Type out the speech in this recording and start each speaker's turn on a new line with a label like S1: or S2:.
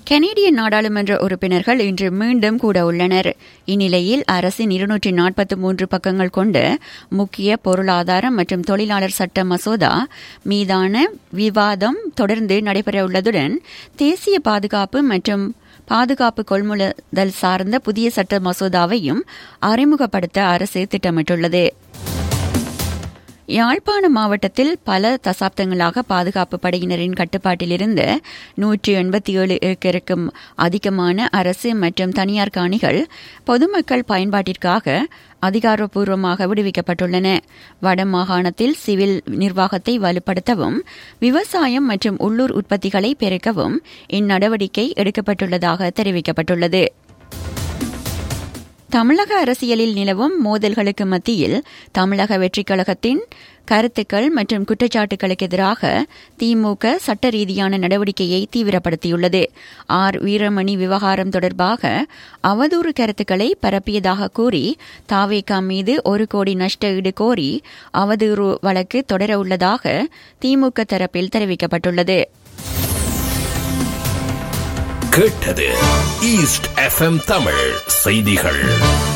S1: கனேடிய நாடாளுமன்ற உறுப்பினர்கள் இன்று மீண்டும் கூட உள்ளனர் இந்நிலையில் அரசின் இருநூற்றி நாற்பத்தி மூன்று பக்கங்கள் கொண்ட முக்கிய பொருளாதாரம் மற்றும் தொழிலாளர் சட்ட மசோதா மீதான விவாதம் தொடர்ந்து நடைபெறவுள்ளதுடன் தேசிய பாதுகாப்பு மற்றும் பாதுகாப்பு கொள்முதல் சார்ந்த புதிய சட்ட மசோதாவையும் அறிமுகப்படுத்த அரசு திட்டமிட்டுள்ளது யாழ்ப்பாண மாவட்டத்தில் பல தசாப்தங்களாக பாதுகாப்பு படையினரின் கட்டுப்பாட்டில் இருந்த நூற்றி எண்பத்தி ஏழு ஏக்கருக்கும் அதிகமான அரசு மற்றும் தனியார் காணிகள் பொதுமக்கள் பயன்பாட்டிற்காக அதிகாரப்பூர்வமாக விடுவிக்கப்பட்டுள்ளன வடமாகாணத்தில் சிவில் நிர்வாகத்தை வலுப்படுத்தவும் விவசாயம் மற்றும் உள்ளூர் உற்பத்திகளை பெருக்கவும் இந்நடவடிக்கை எடுக்கப்பட்டுள்ளதாக தெரிவிக்கப்பட்டுள்ளது தமிழக அரசியலில் நிலவும் மோதல்களுக்கு மத்தியில் தமிழக வெற்றிக் கழகத்தின் கருத்துக்கள் மற்றும் குற்றச்சாட்டுகளுக்கு எதிராக திமுக சட்ட ரீதியான நடவடிக்கையை தீவிரப்படுத்தியுள்ளது ஆர் வீரமணி விவகாரம் தொடர்பாக அவதூறு கருத்துக்களை பரப்பியதாக கூறி தாவேகா மீது ஒரு கோடி நஷ்ட ஈடு கோரி அவதூறு வழக்கு தொடரவுள்ளதாக திமுக தரப்பில் தெரிவிக்கப்பட்டுள்ளது
S2: கேட்டது ஈஸ்ட் எஃப்எம் தமிழ் செய்திகள்